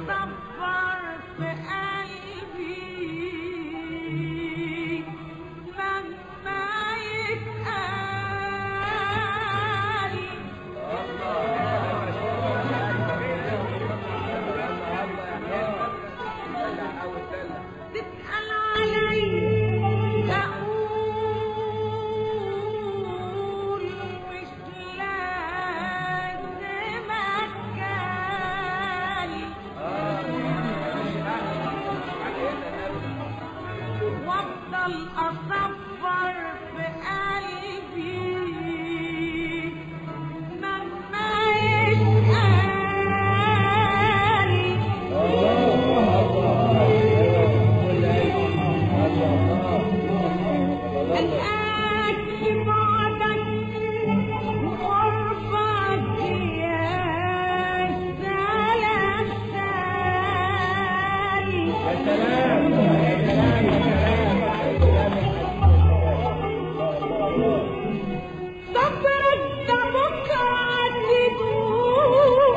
أصبر في قلبي مهما يتقال تسأل علي أقول مش لازم أتكلم وافضل اصبر في قلبي مهما يتقال الآن في بعدك وقربك يا سلام سالي صبرك ده بكرة تدوق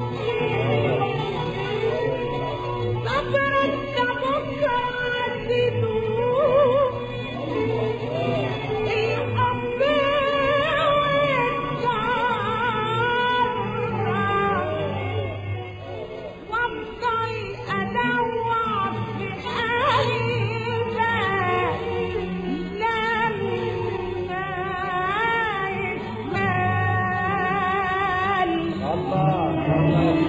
صبرك ده بكرة تدوق الحب والكرة وافضل ادور في قلبك لما يكمل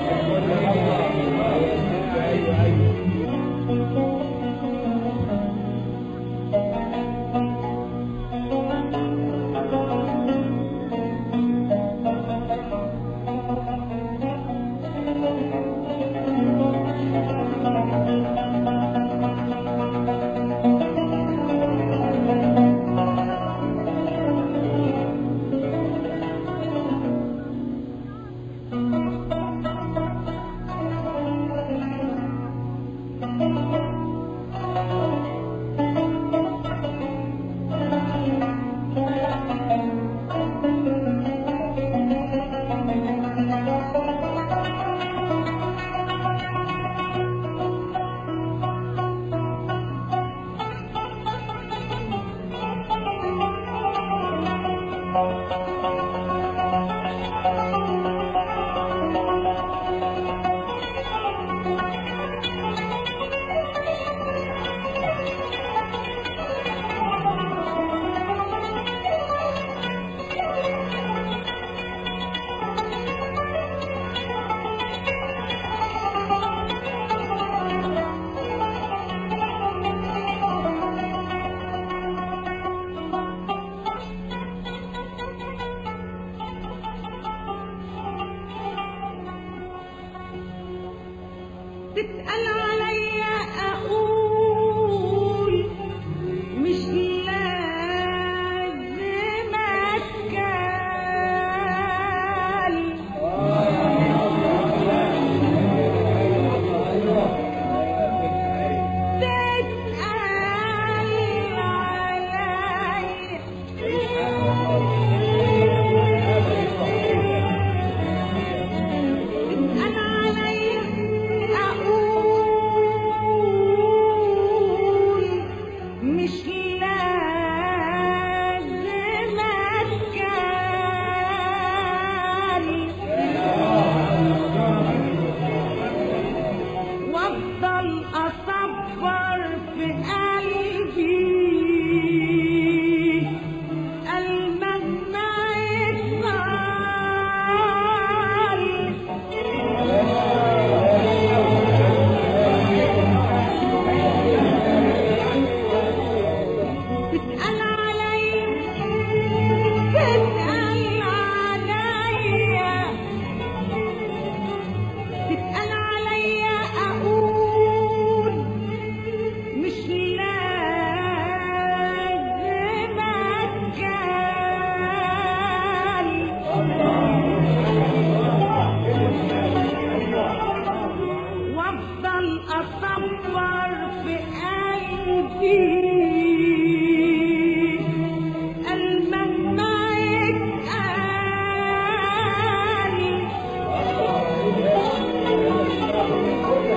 تسأل عليا أقول مش لازم أتكلم تسأل عليا تسأل عليا أقول مش لازم أتكلم وافضل اصبر في قلبي المهما يطال تسأل عليا تسأل عليا تسأل عليا أقول مش لازم أتكلم وافضل أصبر في قلبي المهما يتقال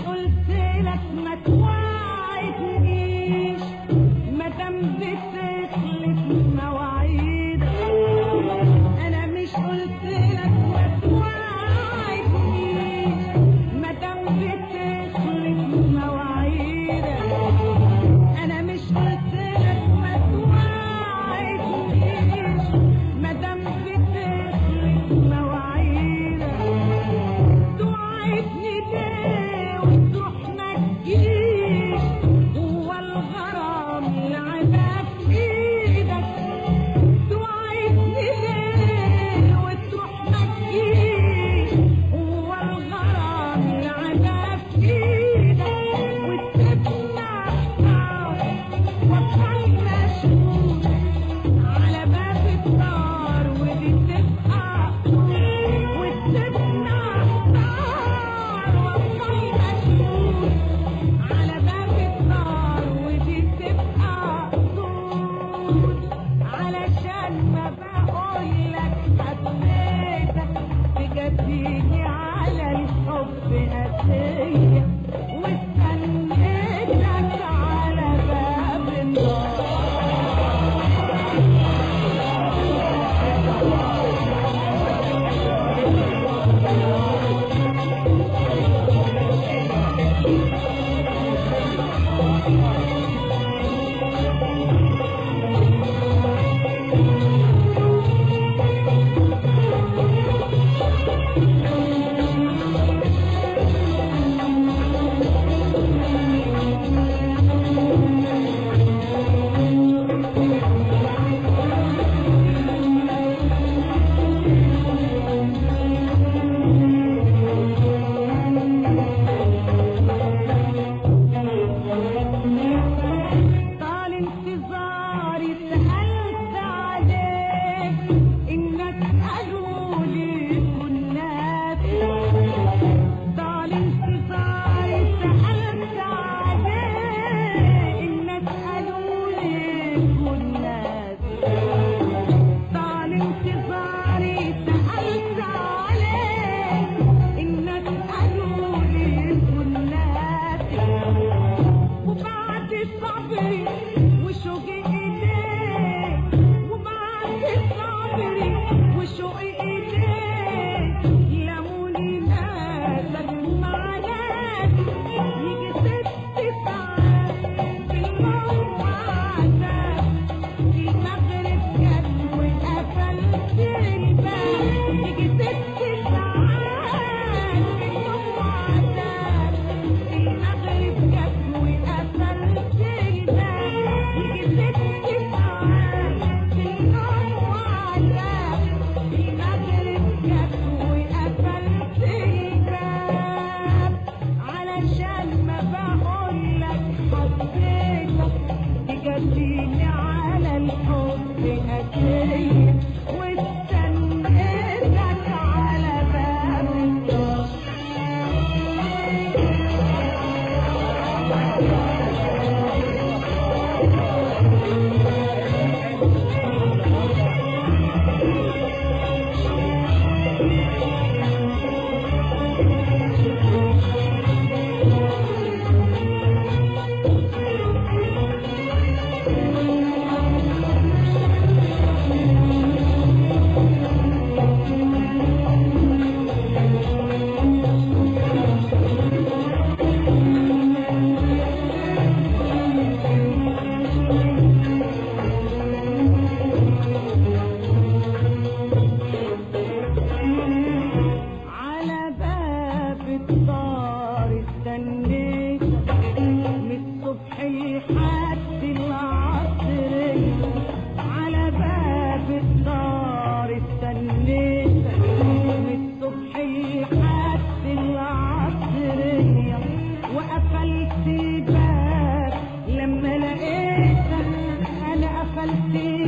قلت لك ما توعدنيش ما دام بتخلف مواعيدك انا مش قلت لك ما توعدنيش ما دام بتخلف مواعيدك انا مش قلت لك ما توعدنيش ما دام بتخلف مواعيدك توعدني ليه وتروح ما تجيش هو الغرام لعبة في ايدك توعدني ليه وتروح ما تجيش هو الغرام لعبة في ايدك وتسيبنا احتار وافضل مشغول على باب الدار ودي تبقى وتسيبنا احتار وافضل مشغول على باب الدار ودي تبقى طول علشان ما بقولك حبيتك تجديني على الحب أسية واستنيتك على باب النار طال انتظاري سألت عليك إنك قالولي كنا طال انتظاري سألت عليك إنك قالولي كنا طال انتظاري سألت عليك إنك قالولي كنا وبعد صبري وشوقي إليك وبعد صبري وشوقي إليك لموني ناسك ومعناك يجي ست ساعات في النوم وعذاب المغرب جت وقفلت الباب يجي ست ساعات في النوم وعذاب المغرب جت وقفلت الباب يجي ست ساعات في النوم وعذاب المغرب جت وقفلت الباب علشان ما بقولك حبيتك تجديني على الحب أسير واستنيتك على باب الدار على باب الدار استنيتك من الصبح لحد العصر على باب الدار استنيتك من الصبح لحد العصر وقفلت الباب لما لقيتك انا قفلت